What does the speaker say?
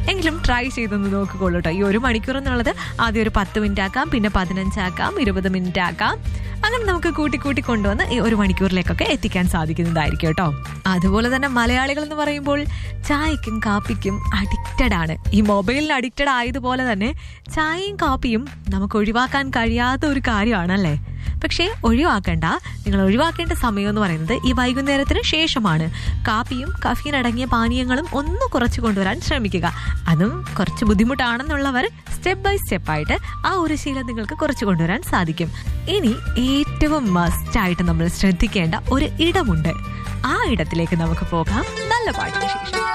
എങ്കിലും ട്രൈ ചെയ്തൊന്ന് നോക്കിക്കോളൂ കേട്ടോ ഈ ഒരു മണിക്കൂർ എന്നുള്ളത് ആദ്യം ഒരു പത്ത് മിനിറ്റ് ആക്കാം പിന്നെ പതിനഞ്ചാക്കാം ഇരുപത് മിനിറ്റ് ആക്കാം അങ്ങനെ നമുക്ക് കൂട്ടി കൂട്ടി കൊണ്ടുവന്ന് ഈ ഒരു മണിക്കൂറിലേക്കൊക്കെ എത്തിക്കാൻ സാധിക്കുന്നതായിരിക്കും കേട്ടോ അതുപോലെ തന്നെ മലയാളികൾ എന്ന് പറയുമ്പോൾ ചായക്കും കാപ്പിക്കും അഡിക്റ്റഡ് ആണ് ഈ മൊബൈലിന് അഡിക്റ്റഡ് ആയതുപോലെ തന്നെ ചായയും കാപ്പിയും നമുക്ക് ഒഴിവാക്കാൻ കഴിയാത്ത ഒരു കാര്യമാണല്ലേ പക്ഷേ ഒഴിവാക്കണ്ട നിങ്ങൾ ഒഴിവാക്കേണ്ട സമയം എന്ന് പറയുന്നത് ഈ വൈകുന്നേരത്തിന് ശേഷമാണ് കാപ്പിയും കഫീൻ അടങ്ങിയ പാനീയങ്ങളും ഒന്ന് കുറച്ച് കൊണ്ടുവരാൻ ശ്രമിക്കുക അതും കുറച്ച് ബുദ്ധിമുട്ടാണെന്നുള്ളവർ സ്റ്റെപ്പ് ബൈ സ്റ്റെപ്പ് ആയിട്ട് ആ ഒരു ശീലം നിങ്ങൾക്ക് കുറച്ച് കൊണ്ടുവരാൻ സാധിക്കും ഇനി ഏറ്റവും മസ്റ്റ് ആയിട്ട് നമ്മൾ ശ്രദ്ധിക്കേണ്ട ഒരു ഇടമുണ്ട് ആ ഇടത്തിലേക്ക് നമുക്ക് പോകാം നല്ല പാട്ടിന് ശേഷം